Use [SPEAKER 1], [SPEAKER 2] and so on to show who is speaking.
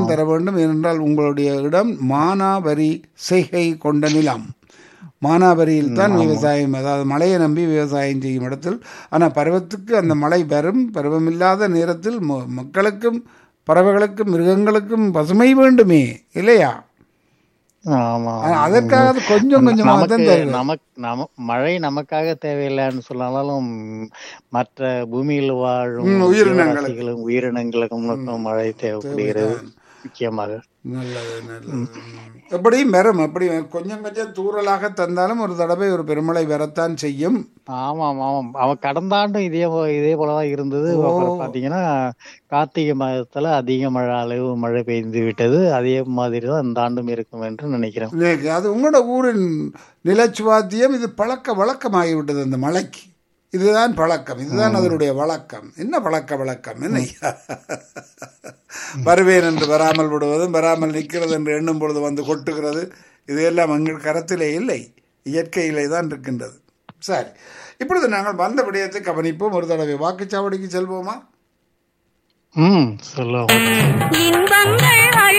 [SPEAKER 1] தான் தர வேண்டும் ஏனென்றால் உங்களுடைய இடம் மானாவரி செய்கை கொண்ட நிலம் மானாவரியில் தான் விவசாயம் அதாவது மழையை நம்பி விவசாயம் செய்யும் இடத்தில் ஆனால் பருவத்துக்கு அந்த மழை வரும் பருவமில்லாத நேரத்தில் ம- மக்களுக்கும் பறவைகளுக்கும் மிருகங்களுக்கும் பசுமை வேண்டுமே இல்லையா
[SPEAKER 2] ஆமா
[SPEAKER 1] ஆனா அதற்காக அது கொஞ்சம் கொஞ்சமாக தான்
[SPEAKER 2] நமக்கு
[SPEAKER 1] தருது
[SPEAKER 2] நமக்கு நம மழை நமக்காக தேவையில்லைன்னு சொன்னாலும் மற்ற பூமியில் வாழும்
[SPEAKER 1] ம், உயிரினங்களுக்கு.
[SPEAKER 2] ஜீவராசிகளும் உயிரினங்களுக்கும் மழை தேவைப்படுகிறது முக்கியமாக
[SPEAKER 1] நல்லது நல்லது ம். எப்படியும் வரும் அப்படி கொஞ்சம் கொஞ்சம் தூறலாக தந்தாலும் ஒரு தடவை ஒரு பெருமழை வரத்தான் செய்யும்
[SPEAKER 2] ஆமாம் ஆமாம் அவன் கடந்த ஆண்டும் இதே போ- இதே போலதான் இருந்தது அப்புறம் பாத்தீங்கன்னா கார்த்திகை மாதத்துல அதிக மழை அளவு மழை பெய்து விட்டது அதே மாதிரி தான் இந்த ஆண்டும் இருக்கும் என்று நினைக்கிறேன்
[SPEAKER 1] இன்னைக்கு அது உங்களோட ஊரின் நிலச்சுவாத்தியம் இது பழக்க வழக்கமாகிவிட்டது அந்த மலைக்கு இதுதான் பழக்கம் இதுதான் அதனுடைய வழக்கம் என்ன பழக்க வழக்கம் என்ன வருவேன் என்று வராமல் விடுவதும் வராமல் நிற்கிறது என்று எண்ணும் பொழுது வந்து கொட்டுகிறது இதையெல்லாம் எங்கள் கரத்திலே இல்லை இயற்கையிலே தான் இருக்கின்றது சரி இப்பொழுது நாங்கள் வந்த விடயத்தை கவனிப்போம் ஒரு தடவை வாக்குச்சாவடிக்கு செல்வோமா
[SPEAKER 2] ம் சொல்லுவோம்
[SPEAKER 3] இன்பங்கள்